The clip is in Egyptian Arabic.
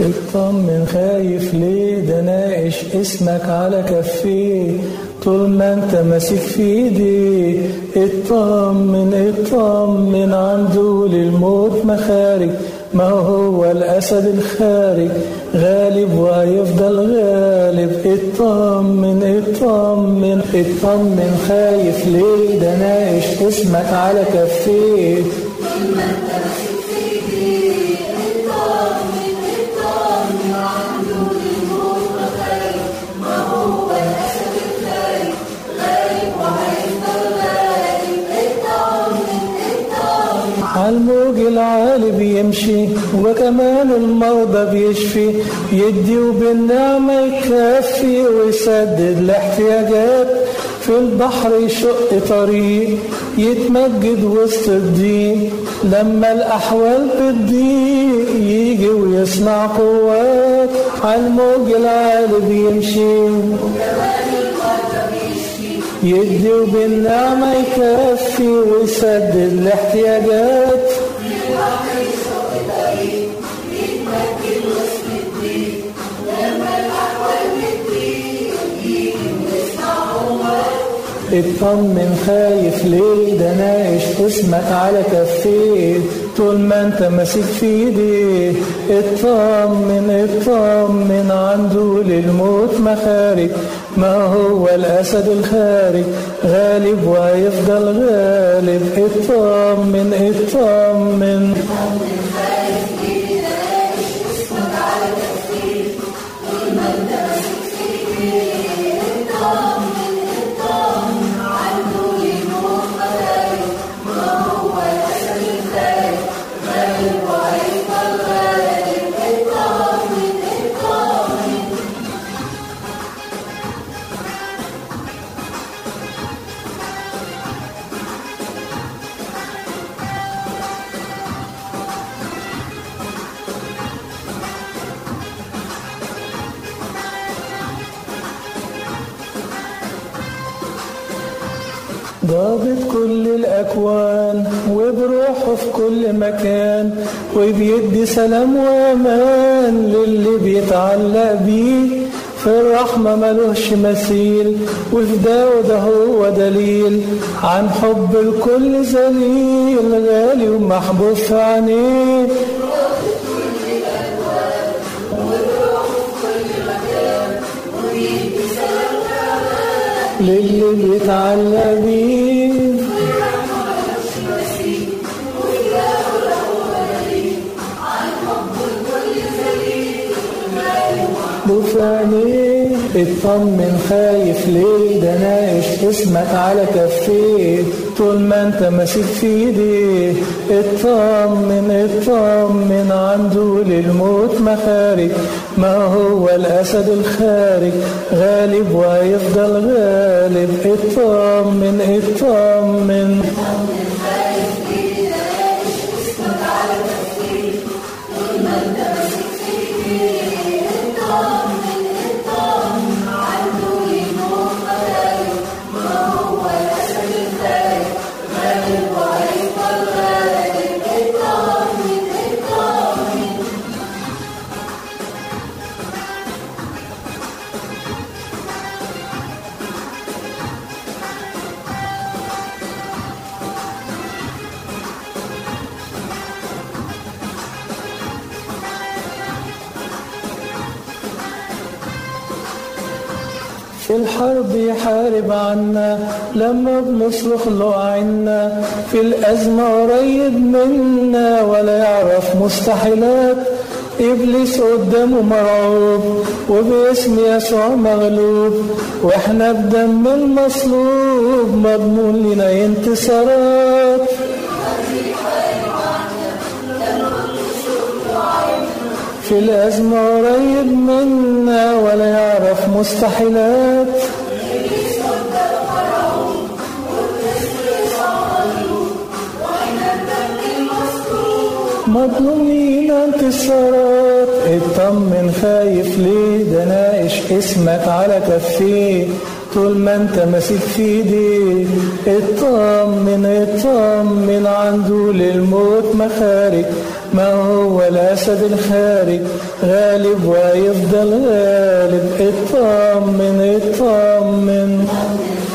اطمن خايف ليه ده ناقش اسمك على كفيه طول ما انت ماسك في ايدي اطمن اطمن عنده للموت مخارج ما هو الاسد الخارج غالب وهيفضل غالب اطمن اطمن اطمن خايف ليه ده ناقش اسمك على كفيه عالموج العالي بيمشي وكمان المرضى بيشفي يدي وبالنعمة يكفي ويسدد الاحتياجات في البحر يشق طريق يتمجد وسط الضيق لما الأحوال بتضيق يجي ويصنع قوات عالموج العالي بيمشي يدي وبالنعمة يكفي ويسدد الاحتياجات اطمن خايف ليه ده ناقش اسمك على كفيه طول ما انت ماسك في ايديه اطمن اطمن عنده للموت مخارج ما هو الاسد الخارج غالب وهيفضل غالب اطمن اطمن ضابط كل الأكوان وبروحه في كل مكان وبيدي سلام وأمان للي بيتعلق بيه في الرحمة ملوش مثيل وفي ده وده هو دليل عن حب الكل ذليل غالي ومحبوب في عينيه للي بيتعلق بيه بفاني اطمن خايف ليه ده ناقش اسمك على كفيه طول ما انت ماسك في ايديه اطمن اطمن عنده للموت مخارج ما هو الاسد الخارج غالب وهيفضل غالب اطمن اطمن في الحرب يحارب عنا لما بنصرخ له عنا في الأزمة قريب منا ولا يعرف مستحيلات إبليس قدامه مرعوب وباسم يسوع مغلوب وإحنا بدم المصلوب مضمون لنا انتصارات في الأزمة قريب منا ولا يعرف مستحيلات مضمونين انتصارات اطمن خايف ليه ده ناقش اسمك على كفيه طول ما انت ماسك في ايديه اطمن اطمن عنده للموت مخارج ما هو الأسد الخارج غالب ويفضل غالب اطمن اطمن